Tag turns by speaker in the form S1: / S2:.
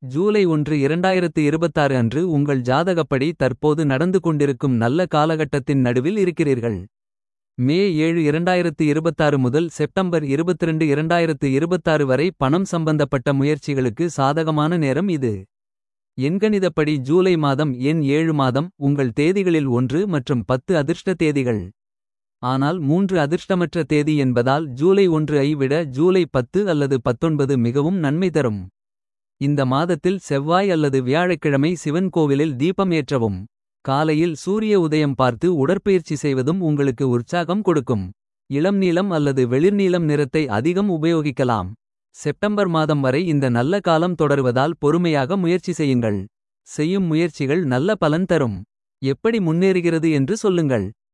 S1: ஜூலை ஒன்று இரண்டாயிரத்து இருபத்தாறு அன்று உங்கள் ஜாதகப்படி தற்போது நடந்து கொண்டிருக்கும் நல்ல காலகட்டத்தின் நடுவில் இருக்கிறீர்கள். மே ஏழு இரண்டாயிரத்து இருபத்தாறு முதல் செப்டம்பர் இருபத்திரண்டு இரண்டாயிரத்து இருபத்தாறு வரை பணம் சம்பந்தப்பட்ட முயற்சிகளுக்கு சாதகமான நேரம் இது. எண்கணிதப்படி ஜூலை மாதம் எண் ஏழு மாதம் உங்கள் தேதிகளில் ஒன்று மற்றும் பத்து அதிர்ஷ்ட தேதிகள். ஆனால் மூன்று அதிர்ஷ்டமற்ற தேதி என்பதால் ஜூலை ஒன்று ஐ விட ஜூலை பத்து அல்லது பத்தொன்பது மிகவும் நன்மை தரும். இந்த மாதத்தில் செவ்வாய் அல்லது வியாழக்கிழமை சிவன் கோவிலில் தீபம் ஏற்றவும். காலையில் சூரிய உதயம் பார்த்து உடற்பயிற்சி செய்வதும் உங்களுக்கு உற்சாகம் கொடுக்கும். இளம் நீலம் அல்லது வெளிர்நீலம் நிறத்தை அதிகம் உபயோகிக்கலாம். செப்டம்பர் மாதம் வரை இந்த நல்ல காலம் தொடருவதால் பொறுமையாக முயற்சி செய்யுங்கள். செய்யும் முயற்சிகள் நல்ல பலன் தரும். எப்படி முன்னேறுகிறது என்று சொல்லுங்கள்.